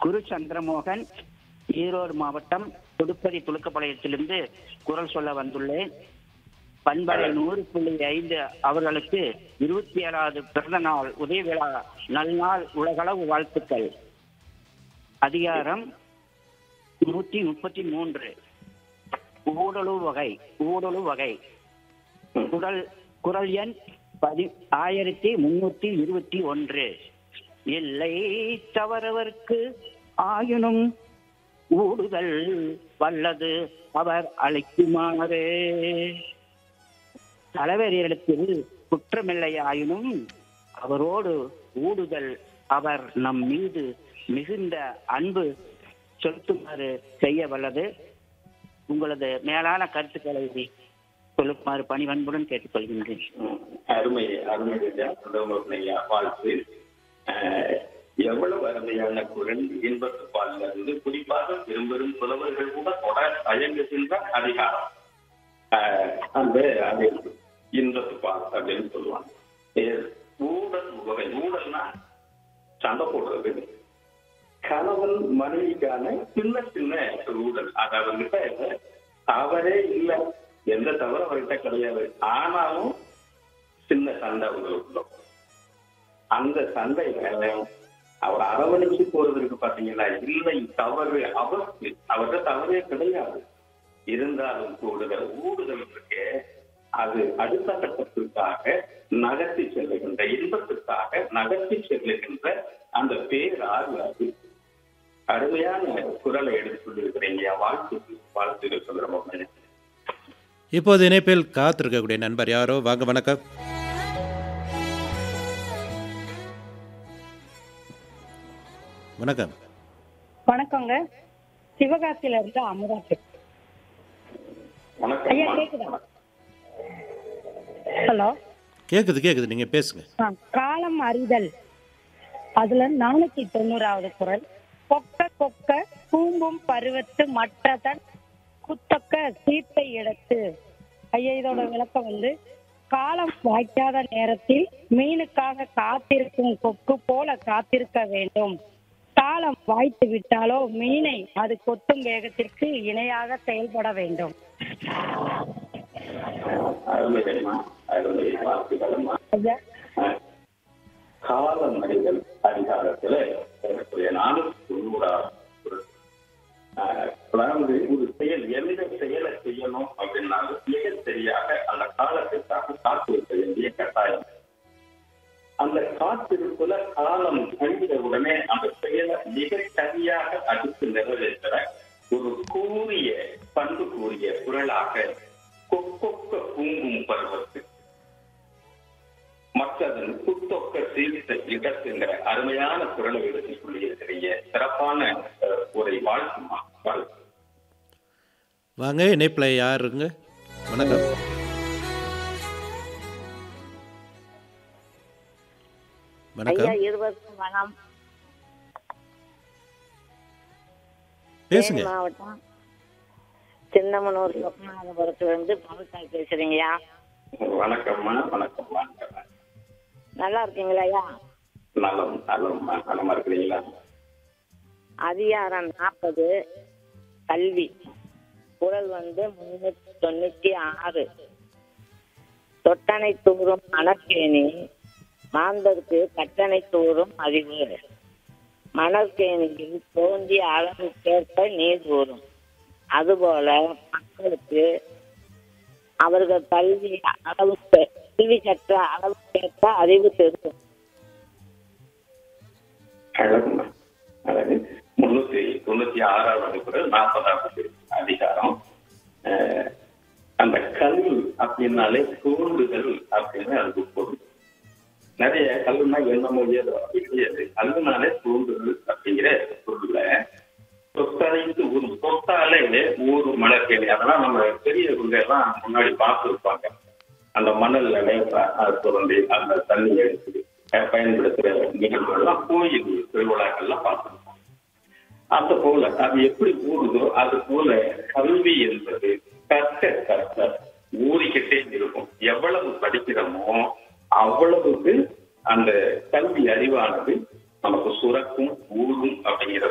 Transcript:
குரு சந்திரமோகன் ஈரோடு மாவட்டம் புதுப்பதி துலுக்கப்பாளையத்திலிருந்து குரல் சொல்ல வந்துள்ளேன் பண்பலை நூறு புள்ளி ஐந்து அவர்களுக்கு இருபத்தி ஏழாவது பிறந்த நாள் உதய விழா நல்நாள் உலகளவு வாழ்த்துக்கள் அதிகாரம் நூத்தி முப்பத்தி மூன்று ஊடலு வகை ஊடலு வகை குரல் குரல் எண் பதி ஆயிரத்தி முன்னூத்தி இருபத்தி ஒன்று இல்லை தவறவர்க்கு ஆயினும் ஊடுதல் வல்லது அவர் அழைக்குமாறு தலைவரிடத்தில் குற்றமில்லை ஆயினும் அவரோடு ஊடுதல் அவர் நம் மீது மிகுந்த அன்பு செலுத்துமாறு செய்ய வல்லது உங்களது மேலான கருத்துக்களை சொல்லுமாறு பணிவன்புடன் கேட்டுக்கொள்கின்றேன் ம். அருமை அருமை ஐயா பிரதமர் ஐயா வாழ்த்து அஹ், எவ்வளவு அருமையான குரல் இன்பத்து பால்ல இருந்து குறிப்பாக பெரும்பெரும் புலவர்கள் கூட தொடர் தயங்குகின்ற அதிகாரம் அஹ், அந்த அது இன்பத்து பால் அப்படின்னு சொல்லுவாங்க ஏ- ஊழல் வகை ஊழல்னா சண்டை போடுறது கணவன் மனைவிக்கான சின்ன சின்ன ஊழல் அது அவர்கிட்ட அவரே இல்லை எந்த தவறும் அவர்கிட்ட கிடையாது ஆனாலும் சின்ன சண்டை அவங்களுக்குள்ள அந்த சண்டையில அவர் அரவணைச்சு போறதுக்கு பாத்தீங்கன்னா இல்லை தவறு அவருக்கு அவர்கிட்ட தவறே கிடையாது இருந்தாலும் கூட ஊடுதல் இருக்கு அது அடுத்த கட்டத்திற்காக நகர்த்தி செல்லுகின்ற இன்பத்திற்காக நகர்த்தி செல்லுகின்ற அந்த பேராறு அது அருமையான குரலை எடுத்து சொல்லியிருக்கிறீங்க வாழ்த்து வாழ்த்துகள் சொல்ற இப்போது இணைப்பில் காத்திருக்கக்கூடிய நண்பர் யாரோ வாங்க வணக்கம் வணக்கம் வணக்கங்க சிவகாசியில இருந்து அமுதா பேசுறேன். ஐயா கேக்குதா வணக்கம் ஹலோ கேட்குது கேட்குது நீங்கள் பேசுங்க ஆ, காலம் அறிதல் அதுல நானூத்தி தொண்ணூறாவது குரல் கொக்க கொக்க கூம்பும் பருவத்து மற்றதன் குத்தக்க சீத்தை இடத்து ஐயா இதோட விளக்கம் வந்து காலம் வாய்க்காத நேரத்தில் மீனுக்காக காத்திருக்கும் கொக்கு போல காத்திருக்க வேண்டும் காலம் வாய்த்து விட்டாலோ மீனை அது கொத்தும் வேகத்திற்கு இணையாக செயல்பட வேண்டும் அருமை தெரியுமா அருமை வாழ்த்துக்களம்மா ஐயா காலம் அறிதல் அதிகாரத்துல இருக்கக்கூடிய நானூத்தி தொண்ணூறாவது குறள். ஆஹ், அதாவது ஒரு செயல் எந்த செயலை செய்யணும் அப்படின்னாலும் மிக சரியாக அந்த காலத்திற்காக காத்திருக்க வேண்டிய கட்டாயம் அந்த காத்திருப்புல காலம் கழிந்த உடனே அந்த செயலை மிக சரியாக அடுத்து நிறைவேற்ற ஒரு கூறிய பண்பு கூறிய குரலாக கொக்கொக்க பூங்கும் பருவத்து மற்றதன் குத்தொக்க சீர்த்த இடத்துங்கிற அருமையான குரலை எடுத்து சொல்லியிருக்கிறீங்க சிறப்பான அஹ், ஒரு வாழ்த்துமா வாழ்த்து வாங்க இணைப்பில் யாருங்க வணக்கம் ஐயா வணக்கம் இருவருக்கும் வணக்கம் பேசுங்க தேனி மாவட்டம் சின்னமனூர் லோகநாதபுரத்துல இருந்து பவித்ரா பேசுறீங்கய்யா வணக்கம்மா வணக்கம் வணக்கம் நல்லா இருக்கீங்களா ஐயா நலம் நலம்மா நலமா இருக்கிறீங்களா அதிகாரம் நாற்பது கல்வி குரல் வந்து முன்னூத்தி தொண்ணூத்தி ஆறு தொட்டனை தூறும் மணற்கேணி மாந்தருக்கு கட்டணை தூறும் அறிவு மணற்கேணியில் தோன்றிய அளவுக்கேற்ப நீர் ஊறும் அதுபோல மக்களுக்கு அவர்கள் கல்வி அளவுக்கு கல்வி கற்ற அளவுக்கேற்ப அறிவு தெரியும் அழகுமா அழகு முன்னூத்தி தொண்ணூத்தி ஆறாவது குரல் நாற்பதாவது அதிகாரம் அஹ், அந்த கல் அப்படின்னாலே தோன்றுதல் அப்படின்னு அதுக்கு பொருள் நிறைய கல்லுனா என்னமோ ஏதோ அப்படி கிடையாது கல்லுனாலே தோன்றுதல் அப்படிங்கிற பொருள்ல தொத்தனைத்து ஒரு தொத்தாலே ஊர் மலர்கேணி அதெல்லாம் நம்ம பெரியவங்க எல்லாம் முன்னாடி பார்த்துருப்பாங்க அந்த மணல்ல லேசா அது தொடர்ந்து அந்த தண்ணி எடுத்து அஹ், பயன்படுத்துகிற நிகழ்வுகள்லாம் கோயில் திருவிழாக்கள்லாம் பார்த்துருப்போம் அந்த போல அது எப்படி ஊறுதோ அது போல கல்வி என்பது கற்க கற்க ஊறிக்கிட்டே இருக்கும் எவ்வளவு படிக்கிறோமோ அவ்வளவுக்கு அந்த கல்வி அறிவானது நமக்கு சுரக்கும் ஊறும் அப்படிங்கிற